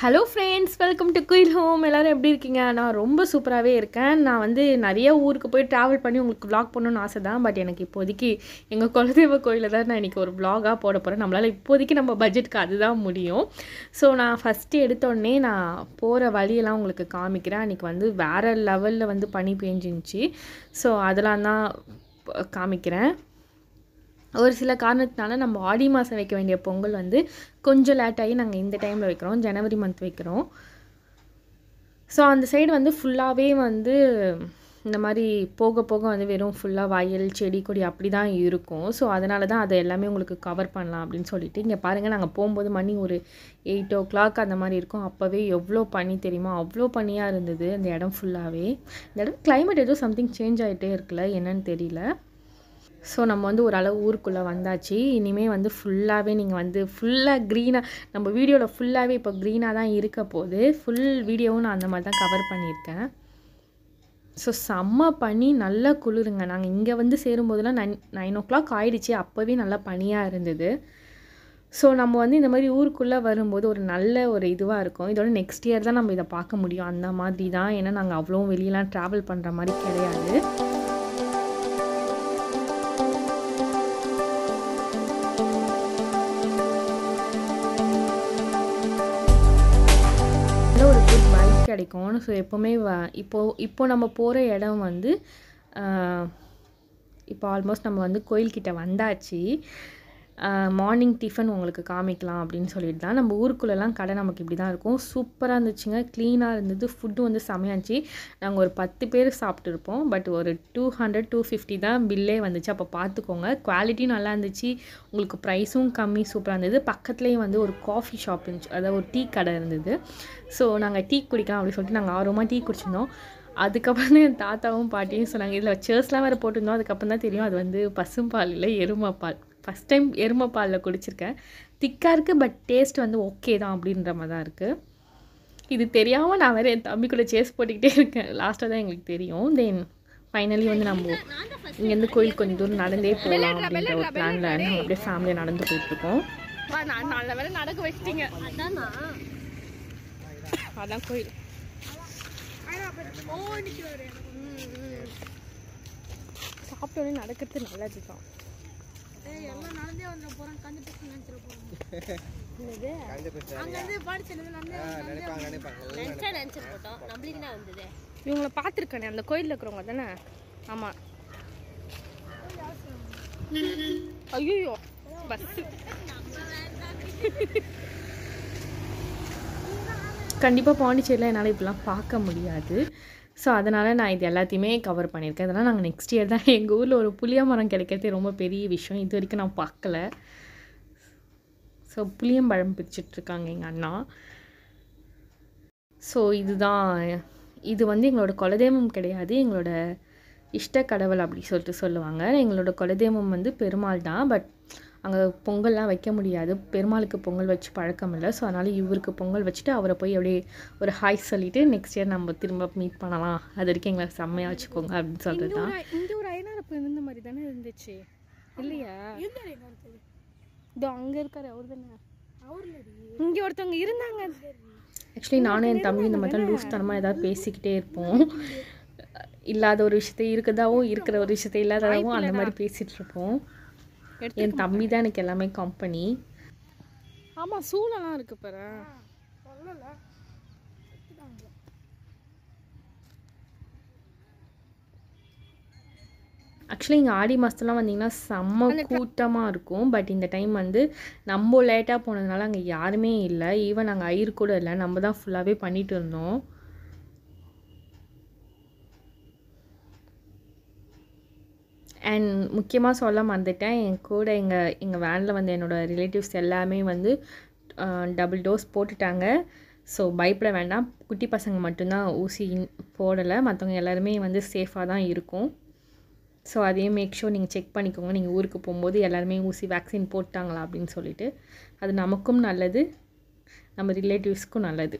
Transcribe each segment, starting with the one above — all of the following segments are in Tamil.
hello friends welcome to Kuyil home எல்லோரும் எப்படி இருக்கீங்க நான் ரொம்ப சூப்பராகவே இருக்கேன் நான் வந்து நிறைய ஊருக்கு போய் ட்ராவல் பண்ணி உங்களுக்கு vlog பண்ணணும்னு ஆசை தான் பட் எனக்கு இப்போதைக்கு எங்கள் குலதெய்வ கோயிலில் தான் நான் இன்றைக்கி ஒரு vlog-ஆ போட போகிறேன் நம்மளால் இப்போதைக்கு நம்ம பட்ஜெட்டுக்கு அதுதான் முடியும் ஸோ நான் ஃபஸ்ட்டு எடுத்தோடனே நான் போகிற வழியெல்லாம் உங்களுக்கு காமிக்கிறேன் அன்றைக்கி வந்து வேறு லெவலில் வந்து பனி பேஞ்சிருந்துச்சு ஸோ அதெல்லாம் தான் ப- காமிக்கிறேன் ஒரு சில காரணத்தினால நம்ம ஆடி மாதம் வைக்க வேண்டிய பொங்கல் வந்து கொஞ்சம் லேட் ஆகி நாங்கள் இந்த டைமில் வைக்கிறோம் ஜனவரி மந்த் வைக்கிறோம் ஸோ அந்த சைடு வந்து ஃபுல்லாகவே வந்து இந்த மாதிரி போக போக வந்து வெறும் ஃபுல்லாக வயல் செடி கொடி அப்படி தான் இருக்கும் ஸோ அதனால தான் அதை எல்லாமே உங்களுக்கு கவர் பண்ணலாம் அப்படின்னு சொல்லிட்டு இங்கே பாருங்கள் நாங்கள் போகும்போது மணி ஒரு எயிட் ஓ கிளாக் அந்த மாதிரி இருக்கும் அப்போவே எவ்வளோ பனி தெரியுமா அவ்வளோ பனியாக இருந்தது அந்த இடம் ஃபுல்லாகவே இந்த இடம் climate ஏதோ சம்திங் சேஞ்ச் ஆகிட்டே இருக்குல்ல என்னன்னு தெரியல ஸோ நம்ம வந்து ஓரளவு ஊருக்குள்ளே வந்தாச்சு இனிமேல் வந்து ஃபுல்லாகவே நீங்கள் வந்து ஃபுல்லாக க்ரீனாக நம்ம வீடியோவில் ஃபுல்லாகவே இப்போ க்ரீனாக தான் இருக்க போகுது ஃபுல் வீடியோவும் நான் அந்த மாதிரி தான் கவர் பண்ணியிருக்கேன் ஸோ செம்ம பனி நல்லா குளிருங்க நாங்கள் இங்கே வந்து சேரும்போதெல்லாம் நைன் நைன் ஓ கிளாக் ஆயிடுச்சு அப்போவே நல்லா பனியாக இருந்தது ஸோ நம்ம வந்து இந்த மாதிரி ஊருக்குள்ளே வரும்போது ஒரு நல்ல ஒரு இதுவாக இருக்கும் இதோட நெக்ஸ்ட் இயர் தான் நம்ம இதை பார்க்க முடியும் அந்த மாதிரி தான் ஏன்னா நாங்கள் அவ்வளோ வெளியெலாம் ட்ராவல் பண்ணுற மாதிரி கிடையாது நல்ல ஒரு குட் வைப் கிடைக்கும் ஸோ எப்போவுமே வ இப்போ இப்போ நம்ம போகிற இடம் வந்து ஆஹ், இப்போ ஆல்மோஸ்ட் நம்ம வந்து கோயில்கிட்ட வந்தாச்சு மார்னிங் டிஃபன் உங்களுக்கு காமிக்கலாம் அப்படின்னு சொல்லிட்டு தான் நம்ம ஊருக்குள்ளெல்லாம் கடை நமக்கு இப்படி தான் இருக்கும் சூப்பராக இருந்துச்சுங்க க்ளீனாக இருந்தது ஃபுட்டு வந்து செமையாச்சு நாங்கள் ஒரு பத்து பேர் சாப்பிட்ருப்போம் பட் ஒரு டூ ஹண்ட்ரட் டூ ஃபிஃப்டி தான் பில்லே வந்துச்சு அப்போ பார்த்துக்கோங்க குவாலிட்டியும் நல்லா இருந்துச்சு உங்களுக்கு ப்ரைஸும் கம்மி சூப்பராக இருந்தது பக்கத்துலேயும் வந்து ஒரு காஃபி ஷாப் இருந்துச்சு அதாவது ஒரு டீ கடை இருந்தது ஸோ நாங்கள் டீ குடிக்கலாம் அப்படின்னு சொல்லிட்டு நாங்கள் ஆர்வமாக டீ குடிச்சிருந்தோம் அதுக்கப்புறம் தான் என் தாத்தாவும் பாட்டியும் சொன்னாங்க இதில் சேர்ஸ்லாம் வேறு போட்டிருந்தோம் அதுக்கப்புறம் தான் தெரியும் அது வந்து பசும்பால் இல்லை எருமைப்பால் ஃபஸ்ட் டைம் எருமைப்பாலில் குடிச்சிருக்கேன் திக்காக இருக்குது பட் டேஸ்ட் வந்து ஓகே தான் அப்படின்ற மாதிரி தான் இருக்குது இது தெரியாமல் நான் வேறு என் தம்பி கூட சேஸ் போட்டுக்கிட்டே இருக்கேன் லாஸ்ட்டாக தான் எங்களுக்கு தெரியும் தென் ஃபைனலி வந்து நம்ம இங்கேருந்து கோயில் கொஞ்சம் தூரம் நடந்தே போகலாம் அப்படின்ற ஒரு பிளானில் நாங்கள் அப்படியே ஃபேமிலியாக நடந்து போயிட்டுருக்கோம் நல்ல வேலை நடக்க வச்சிட்டீங்க அதான் கோயில் சாப்பிட்டோன்னே நடக்கிறது நல்லது தான் நினைச்சா நினைச்சு போட்டோம் நம்மளுக்கு தான் வந்தது இவங்கள பார்த்துருக்கேனே அந்த கோயிலில் இருக்கிறவங்க தானே ஆமாம் ஐயோ பஸ்ஸு கண்டிப்பாக பாண்டிச்சேரியில் என்னால் இப்படிலாம் பார்க்க முடியாது ஸோ அதனால் நான் இது எல்லாத்தையுமே கவர் பண்ணியிருக்கேன் இதெல்லாம் நாங்கள் நெக்ஸ்ட் இயர் தான் எங்கள் ஊரில் ஒரு புளிய மரம் கிடைக்கிறதே ரொம்ப பெரிய விஷயம் இது வரைக்கும் நான் பார்க்கல ஸோ புளியம்பழம் பிரிச்சிட்ருக்காங்க எங்கள் அண்ணா ஸோ இதுதான் இது வந்து எங்களோட குலதெய்வம் கிடையாது எங்களோட இஷ்ட கடவுள் அப்படி சொல்லிட்டு சொல்லுவாங்க எங்களோட குலதெய்வம் வந்து பெருமாள் தான் பட் அங்கே பொங்கல்லாம் வைக்க முடியாது பெருமாளுக்கு பொங்கல் வச்சு பழக்கம் இல்லை ஸோ அதனால் இவருக்கு பொங்கல் வச்சுட்டு அவரை போய் அப்படியே ஒரு ஹாய் சொல்லிவிட்டு நெக்ஸ்ட் இயர் நம்ம திரும்ப மீட் பண்ணலாம் அது வரைக்கும் எங்களை செம்மையாக வச்சுக்கோங்க அப்படின்னு சொல்கிறது தான் இங்கே ஒரு ஐநாறு இருந்த மாதிரி தானே இருந்துச்சு இல்லையா இதோ அங்கே இருக்காரு அவர் தானே இங்கே ஒருத்தவங்க இருந்தாங்க ஆக்சுவலி நானும் என் தம்பி இந்த மாதிரி தான் லூஸ் தனமாக ஏதாவது பேசிக்கிட்டே இருப்போம் இல்லாத ஒரு விஷயத்த இருக்கதாவும் இருக்கிற ஒரு விஷயத்த இல்லாததாவும் அந்த மாதிரி பேசிகிட்டு இருப்போம் என் தம்பி தான் எனக்கு எல்லாமே கம்பெனி ஆமாம் சூழலாம் இருக்கு பாரு ஆக்சுவலி இங்கே ஆடி மாதத்துலாம் வந்தீங்கன்னா செம்ம கூட்டமாக இருக்கும் பட் இந்த டைம் வந்து நம்ம லேட்டாக போனதுனால அங்கே யாருமே இல்லை ஈவன் அங்கே ஐயர் கூட இல்லை நம்ம தான் ஃபுல்லாகவே பண்ணிட்டு இருந்தோம் அண்ட் முக்கியமாக சொல்ல மறந்துட்டேன் என் கூட எங்கள் எங்கள் வேனில் வந்து என்னோடய ரிலேட்டிவ்ஸ் எல்லாமே வந்து டபுள் டோஸ் போட்டுட்டாங்க ஸோ பயப்பட வேண்டாம் குட்டி பசங்க மட்டும்தான் ஊசி போடலை மற்றவங்க எல்லாருமே வந்து சேஃபாக தான் இருக்கும் ஸோ அதையும் மேக் ஷூர் நீங்கள் செக் பண்ணிக்கோங்க நீங்கள் ஊருக்கு போகும்போது எல்லாருமே ஊசி வேக்சின் போட்டாங்களா அப்படின்னு சொல்லிட்டு அது நமக்கும் நல்லது நம்ம ரிலேட்டிவ்ஸ்க்கும் நல்லது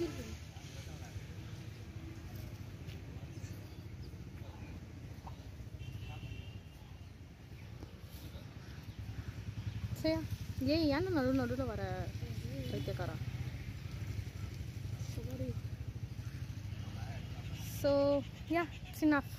சரியா ஏன் ஏன் நடுவு நடுவில் வர வைக்கக்காரா so yeah it's enough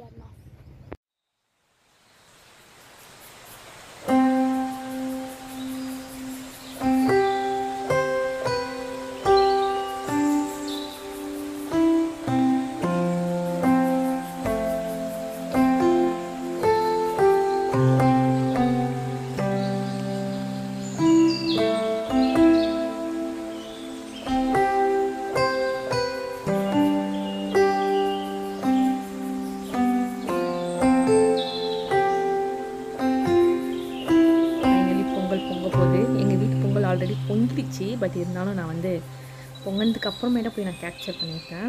finally Pongal பொங்க போகுது எங்கள் வீட்டு பொங்கல் ஆல்ரெடி பொங்கிடுச்சு பட் இருந்தாலும் நான் வந்து பொங்கினதுக்கு அப்புறமேட்டா போய் நான் கேப்சர் பண்ணியிருக்கேன்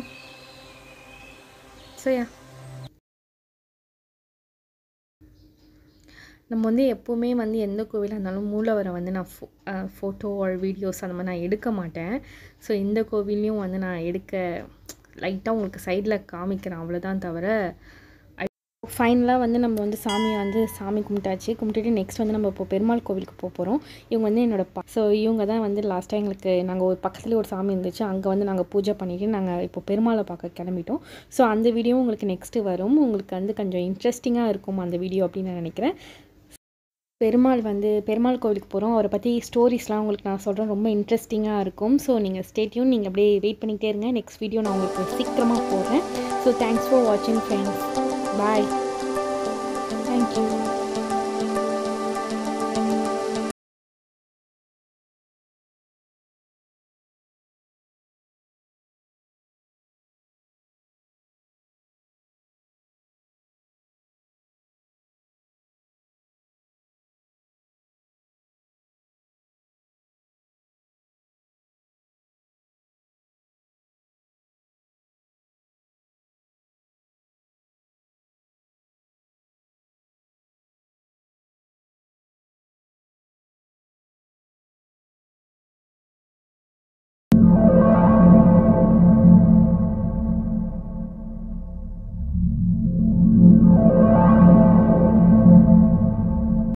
ஸோ யா நம்ம வந்து எப்போவுமே வந்து எந்த கோவிலாக இருந்தாலும் மூலவரை வந்து நான் ஃபோ ஃபோட்டோ ஆர் வீடியோஸ் அந்த மாதிரி நான் எடுக்க மாட்டேன் ஸோ இந்த கோவில்லையும் வந்து நான் எடுக்க லைட்டாக உங்களுக்கு சைடில் காமிக்கிறேன் அவ்வளோதான் தவிர ஃபைனலாக வந்து நம்ம வந்து சாமியை வந்து சாமி கும்பிட்டாச்சு கும்பிட்டுட்டு நெக்ஸ்ட் வந்து நம்ம இப்போ பெருமாள் கோவிலுக்கு போக போகிறோம் இவங்க வந்து என்னோட பா ஸோ இவங்க தான் வந்து லாஸ்ட்டாக எங்களுக்கு நாங்கள் ஒரு பக்கத்துலேயே ஒரு சாமி இருந்துச்சு அங்கே வந்து நாங்கள் பூஜை பண்ணிவிட்டு நாங்கள் இப்போ பெருமாளை பார்க்க கிளம்பிட்டோம் ஸோ அந்த வீடியோ உங்களுக்கு நெக்ஸ்ட்டு வரும் உங்களுக்கு வந்து கொஞ்சம் இன்ட்ரெஸ்டிங்காக இருக்கும் அந்த வீடியோ அப்படின்னு நான் நினைக்கிறேன் பெருமாள் வந்து பெருமாள் கோவிலுக்கு போகிறோம் அவரை பற்றி ஸ்டோரிஸ்லாம் உங்களுக்கு நான் சொல்கிறேன் ரொம்ப இன்ட்ரெஸ்டிங்காக இருக்கும் ஸோ நீங்கள் ஸ்டேட்யூன் நீங்கள் அப்படியே வெயிட் பண்ணிகிட்டே இருங்க நெக்ஸ்ட் வீடியோ நான் உங்களுக்கு சீக்கிரமாக போடுறேன் ஸோ தேங்க்ஸ் ஃபார் வாட்சிங் ஃப்ரெண்ட்ஸ் பாய்